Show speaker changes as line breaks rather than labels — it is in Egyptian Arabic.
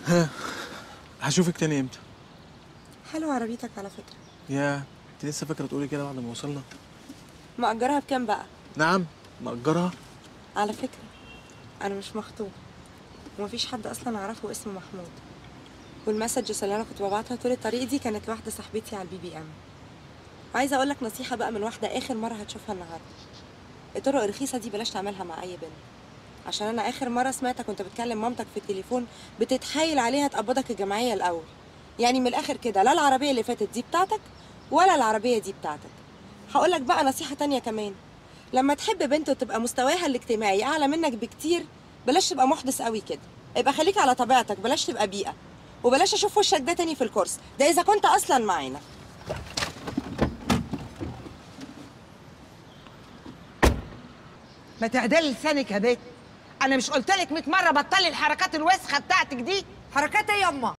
ها هشوفك تاني امتى
حلوة عربيتك على فكرة
يا انت لسه فاكره تقولي كده بعد ما وصلنا
مأجرها بكام بقى
نعم مأجرها
على فكرة أنا مش مخطوب ومفيش حد أصلا أعرفه اسمه محمود والمسجز اللي أنا كنت ببعتها طول الطريق دي كانت لواحدة صاحبتي على البي بي إم وعايزة أقول لك نصيحة بقى من واحدة آخر مرة هتشوفها النهاردة الطرق الرخيصة دي بلاش تعملها مع أي بنت عشان أنا آخر مرة سمعتك وأنت بتكلم مامتك في التليفون بتتحايل عليها تقبضك الجمعية الأول يعني من الآخر كده لا العربية اللي فاتت دي بتاعتك ولا العربية دي بتاعتك هقول لك بقى نصيحة تانية كمان لما تحب بنت وتبقى مستواها الاجتماعي اعلى منك بكتير بلاش تبقى محدث قوي كده ابقى خليك على طبيعتك بلاش تبقى بيئه وبلاش اشوف وشك ده تاني في الكورس ده اذا كنت اصلا معانا
ما تعدلي لسانك يا بنت انا مش قلت لك 100 مره بطلي الحركات الوسخه بتاعتك دي
حركات ايه يما